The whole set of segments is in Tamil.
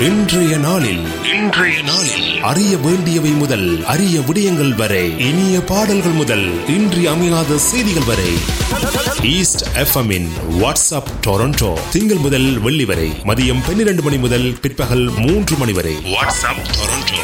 இன்றைய நாளில் இன்றைய நாளில் அறிய வேண்டியவை முதல் அரிய விடயங்கள் வரை இனிய பாடல்கள் முதல் இன்றி அமையாத செய்திகள் வரை ஈஸ்ட் எஃப்எம்மின் வாட்ஸ்அப் டொரண்டோ திங்கள் முதல் வெள்ளி வரை மதியம் பன்னிரண்டு மணி முதல் பிற்பகல் மூன்று மணி வரை வாட்ஸ்அப் டொரண்டோ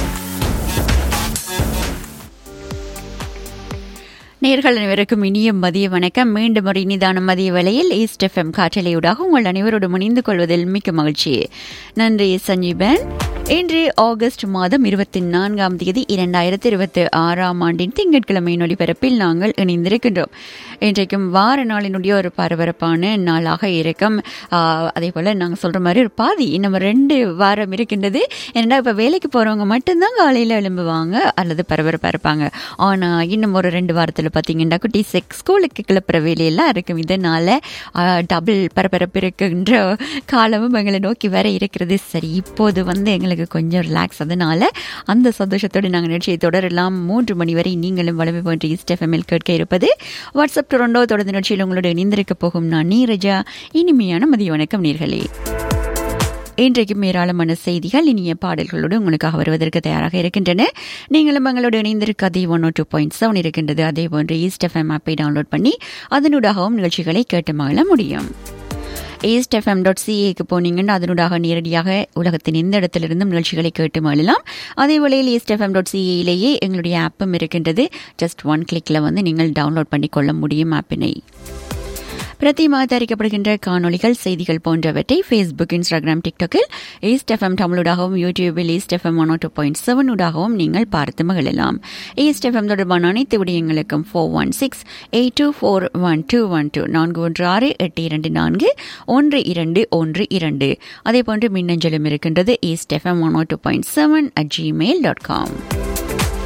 நேர்கள் அனைவருக்கும் இனிய மதிய வணக்கம் மீண்டும் ஒரு இனிதான மதிய வேளையில் ஈஸ்ட் எஃப்எம் காற்றலையூடாக உங்கள் அனைவரோடு இணைந்து கொள்வதில் மிக்க மகிழ்ச்சி நன்றி சஞ்சீபன் இன்று ஆகஸ்ட் மாதம் இருபத்தி நான்காம் தேதி இரண்டாயிரத்தி இருபத்தி ஆறாம் ஆண்டின் திங்கட்கிழமை ஒளிபரப்பில் நாங்கள் இணைந்திருக்கின்றோம் இன்றைக்கும் வார நாளினுடைய ஒரு பரபரப்பான நாளாக இருக்கும் அதே போல் நாங்கள் சொல்கிற மாதிரி ஒரு பாதி இன்னும் ரெண்டு வாரம் இருக்கின்றது ஏன்னா இப்போ வேலைக்கு போகிறவங்க மட்டும்தான் காலையில் எழும்புவாங்க அல்லது பரபரப்பாக இருப்பாங்க ஆனால் இன்னும் ஒரு ரெண்டு வாரத்தில் பார்த்தீங்கன்னா குட்டி செக் ஸ்கூலுக்கு கிளப்புற வேலையெல்லாம் இருக்கும் இதனால் டபுள் பரபரப்பு இருக்கின்ற காலமும் எங்களை நோக்கி வர இருக்கிறது சரி இப்போது வந்து எங்களுக்கு கொஞ்சம் ரிலாக்ஸ் அதனால அந்த சந்தோஷத்தோடு நாங்கள் நிகழ்ச்சியை தொடரலாம் மூன்று மணி வரை நீங்களும் வளமை போன்ற ஈஸ்ட் எஃப்எம்எல் கேட்க இருப்பது வாட்ஸ்அப் டொரண்டோ தொடர்ந்து நிகழ்ச்சியில் உங்களோட இணைந்திருக்க போகும் நான் நீரஜா இனிமையான மதிய வணக்கம் நீர்களே இன்றைக்கும் ஏராளமான செய்திகள் இனிய பாடல்களோடு உங்களுக்காக வருவதற்கு தயாராக இருக்கின்றன நீங்களும் எங்களோடு இணைந்திருக்க அதே ஒன் டூ பாயிண்ட் செவன் இருக்கின்றது அதே போன்று ஈஸ்ட் எஃப்எம் ஆப்பை டவுன்லோட் பண்ணி அதனூடாகவும் நிகழ்ச்சிகளை கேட்டு மகிழ முடியும் ஈஸ்ட் எஃப்எம் டாட் சிஏக்கு போனீங்கன்னா அதனூடாக நேரடியாக உலகத்தின் எந்த இடத்திலிருந்தும் நிகழ்ச்சிகளை கேட்டு மகிழலாம் அதே வேளையில் ஈஸ்ட் எஃப்எம் டாட் சிஏயிலேயே எங்களுடைய ஆப்பும் இருக்கின்றது ஜஸ்ட் ஒன் கிளிக்கில் வந்து நீங்கள் டவுன்லோட் பண்ணிக்கொள்ள முடியும் ஆப்பினை பிரதிமாக தயாரிக்கப்படுகின்ற காணொலிகள் செய்திகள் போன்றவற்றை ஃபேஸ்புக் இன்ஸ்டாகிராம் டிக்டாக்கில் ஈஸ்ட் எஃப்எம் தமிழூடாகவும் யூடியூபில் East FM one two point seven ஊடாகவும் நீங்கள் பார்த்து மகிழலாம் ஈஸ்ட் எஃப்எம் தொடர்பான அனைத்து விடயங்களுக்கும் four one six eight two four one two one two நான்கு ஒன்று ஆறு எட்டு இரண்டு நான்கு ஒன்று இரண்டு ஒன்று இரண்டு அதே போன்று மின்னஞ்சலும் இருக்கின்றது East FM one two point seven at Gmail dot com